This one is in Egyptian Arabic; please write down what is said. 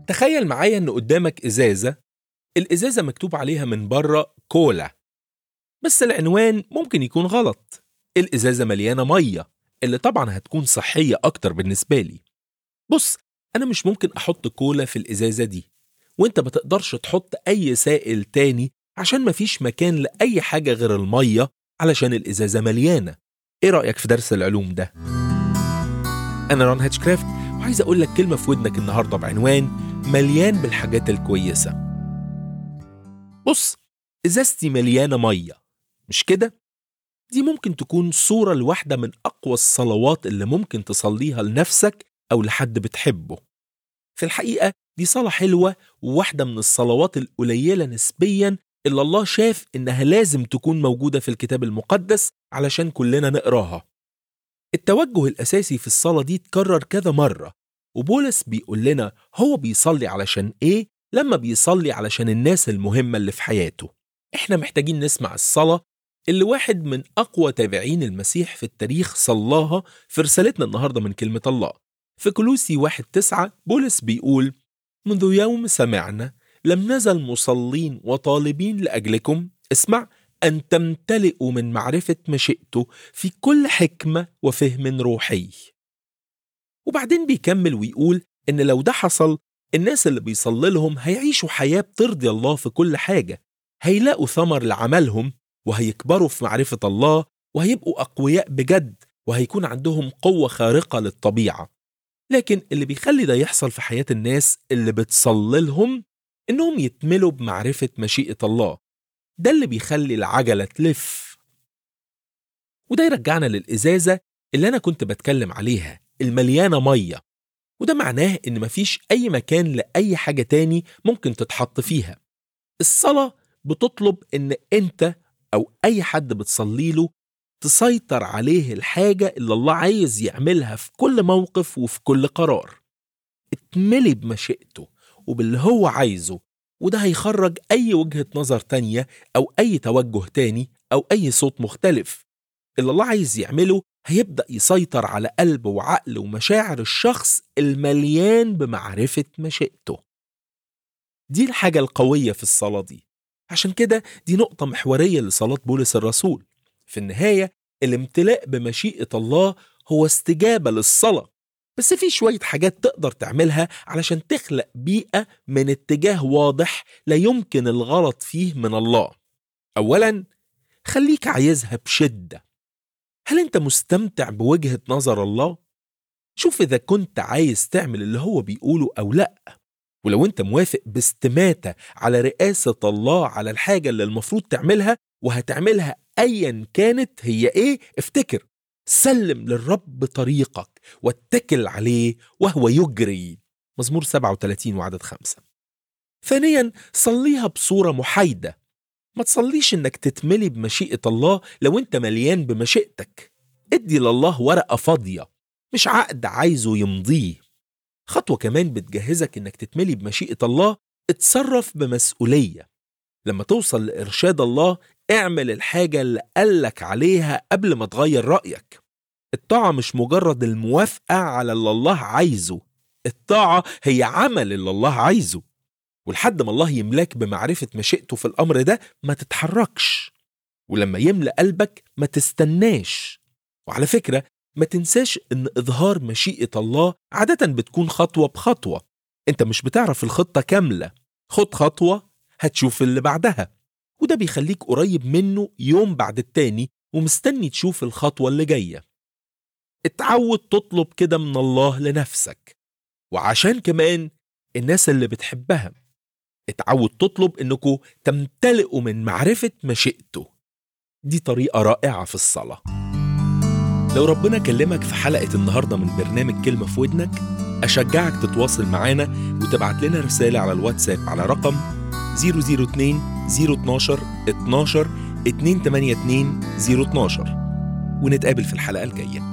تخيل معايا إن قدامك إزازة الإزازة مكتوب عليها من بره كولا بس العنوان ممكن يكون غلط الإزازة مليانة مية اللي طبعا هتكون صحية أكتر بالنسبة لي بص أنا مش ممكن أحط كولا في الإزازة دي وانت ما تقدرش تحط أي سائل تاني عشان مفيش مكان لأي حاجة غير المية علشان الإزازة مليانة إيه رأيك في درس العلوم ده؟ أنا ران هاتشكرافت وعايز أقول لك كلمة في ودنك النهاردة بعنوان مليان بالحاجات الكويسة بص إزازتي مليانة مية مش كده؟ دي ممكن تكون صورة لواحدة من أقوى الصلوات اللي ممكن تصليها لنفسك أو لحد بتحبه في الحقيقة دي صلاة حلوة وواحدة من الصلوات القليلة نسبيا اللي الله شاف إنها لازم تكون موجودة في الكتاب المقدس علشان كلنا نقراها التوجه الأساسي في الصلاة دي اتكرر كذا مرة وبولس بيقول لنا هو بيصلي علشان إيه لما بيصلي علشان الناس المهمة اللي في حياته إحنا محتاجين نسمع الصلاة اللي واحد من أقوى تابعين المسيح في التاريخ صلاها في رسالتنا النهاردة من كلمة الله في كلوسي واحد تسعة بولس بيقول منذ يوم سمعنا لم نزل مصلين وطالبين لأجلكم اسمع أن تمتلئوا من معرفة مشيئته في كل حكمة وفهم روحي وبعدين بيكمل ويقول إن لو ده حصل الناس اللي بيصلي لهم هيعيشوا حياة بترضي الله في كل حاجة هيلاقوا ثمر لعملهم وهيكبروا في معرفة الله وهيبقوا أقوياء بجد وهيكون عندهم قوة خارقة للطبيعة لكن اللي بيخلي ده يحصل في حياة الناس اللي بتصلي لهم إنهم يتملوا بمعرفة مشيئة الله ده اللي بيخلي العجلة تلف وده يرجعنا للإزازة اللي أنا كنت بتكلم عليها المليانة مية وده معناه إن مفيش أي مكان لأي حاجة تاني ممكن تتحط فيها الصلاة بتطلب إن أنت أو أي حد بتصلي له تسيطر عليه الحاجة اللي الله عايز يعملها في كل موقف وفي كل قرار اتملي بمشيئته وباللي هو عايزه وده هيخرج أي وجهة نظر تانية أو أي توجه تاني أو أي صوت مختلف اللي الله عايز يعمله هيبدأ يسيطر على قلب وعقل ومشاعر الشخص المليان بمعرفة مشيئته دي الحاجة القوية في الصلاة دي عشان كده دي نقطة محورية لصلاة بولس الرسول في النهاية الامتلاء بمشيئة الله هو استجابة للصلاة بس في شوية حاجات تقدر تعملها علشان تخلق بيئة من اتجاه واضح لا يمكن الغلط فيه من الله أولا خليك عايزها بشدة هل أنت مستمتع بوجهة نظر الله؟ شوف إذا كنت عايز تعمل اللي هو بيقوله أو لأ ولو أنت موافق باستماتة على رئاسة الله على الحاجة اللي المفروض تعملها وهتعملها أيا كانت هي إيه افتكر سلم للرب طريقك واتكل عليه وهو يجري مزمور 37 وعدد خمسة ثانيا صليها بصورة محايدة ما تصليش انك تتملي بمشيئة الله لو انت مليان بمشيئتك ادي لله ورقة فاضية مش عقد عايزه يمضيه خطوة كمان بتجهزك انك تتملي بمشيئة الله اتصرف بمسؤولية لما توصل لإرشاد الله اعمل الحاجة اللي قالك عليها قبل ما تغير رأيك الطاعة مش مجرد الموافقة على اللي الله عايزه الطاعة هي عمل اللي الله عايزه ولحد ما الله يملاك بمعرفة مشيئته في الأمر ده ما تتحركش ولما يملأ قلبك ما تستناش وعلى فكرة ما تنساش ان إظهار مشيئة الله عادة بتكون خطوة بخطوة انت مش بتعرف الخطة كاملة خد خطوة هتشوف اللي بعدها وده بيخليك قريب منه يوم بعد التاني ومستني تشوف الخطوة اللي جاية اتعود تطلب كده من الله لنفسك وعشان كمان الناس اللي بتحبها اتعود تطلب انكم تمتلئوا من معرفة مشيئته دي طريقة رائعة في الصلاة لو ربنا كلمك في حلقة النهاردة من برنامج كلمة في ودنك أشجعك تتواصل معانا وتبعت لنا رسالة على الواتساب على رقم 002 012 12 282 012 ونتقابل في الحلقة الجاية